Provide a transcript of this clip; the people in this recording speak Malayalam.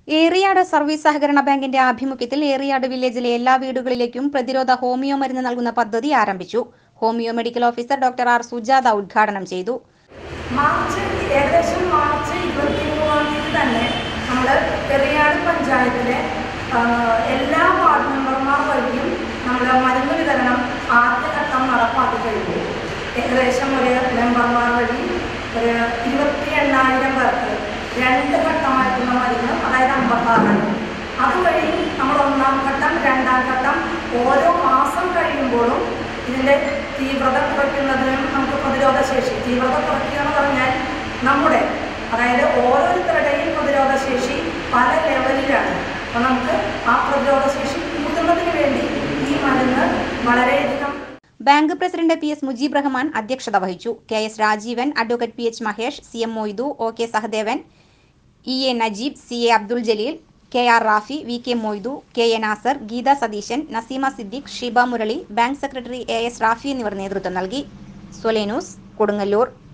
ഏറിയാട് സർവീസ് സഹകരണ ബാങ്കിന്റെ ആഭിമുഖ്യത്തിൽ ഏറിയാട് വില്ലേജിലെ എല്ലാ വീടുകളിലേക്കും പ്രതിരോധ ഹോമിയോ മരുന്ന് നൽകുന്ന പദ്ധതി ആരംഭിച്ചു homeo medical officer doctor R Sujatha ഉദ്ഘാടനം ചെയ്തു മാർച്ച് ഏകദേശം മാർച്ച് ഇരുപത്തി മൂന്നാം തീയതി തന്നെ നമ്മൾ പെരിയാട് പഞ്ചായത്തിലെ ആ, എല്ലാ വാർഡ് മെമ്പർമാർ വഴിയും നമ്മൾ മരുന്ന് വിതരണം ആദ്യഘട്ടം നടപ്പാക്കി കഴിഞ്ഞു ഏകദേശം ഒരു മെമ്പർമാർ വഴി ഒരു ഇരുപത്തി എണ്ണായിരം പേർക്ക് രണ്ട് ഘട്ടമായിട്ടുള്ള മരുന്ന് അതായത് അമ്പത്താറായിരം അതുവഴി നമ്മൾ ഒന്നാം ഘട്ടം രണ്ടാം ഘട്ടം ഓരോ മാസം കഴിയുമ്പോഴും ഇതിൻ്റെ തീവ്രത കുറയ്ക്കുന്നതിനും നമുക്ക് പ്രതിരോധ ശേഷി തീവ്രത കുറയ്ക്കുക എന്ന് പറഞ്ഞാൽ നമ്മുടെ അതായത് ഓരോരുത്തരുടെയും പ്രതിരോധ ശേഷി പല ലെവലിലാണ് അപ്പോൾ നമുക്ക് ആ പ്രതിരോധ ശേഷി കൂട്ടുന്നതിന് വേണ്ടി ഈ മരുന്ന് വളരെയധികം bank president P S Mujeeb Rahman അധ്യക്ഷത വഹിച്ചു K S Rajeevan advocate P H Mahesh C M Moidu O K Sahadevan E A Najeeb C A Abdul Jaleel K R Rafi V K Moidu K A Nasar Geetha Satheeshan Naseema Siddique Sheeba Murali bank secretary A S Rafi എന്നിവർ നേതൃത്വം നൽകി സൊലേനൂസ് കൊടുങ്ങല്ലൂർ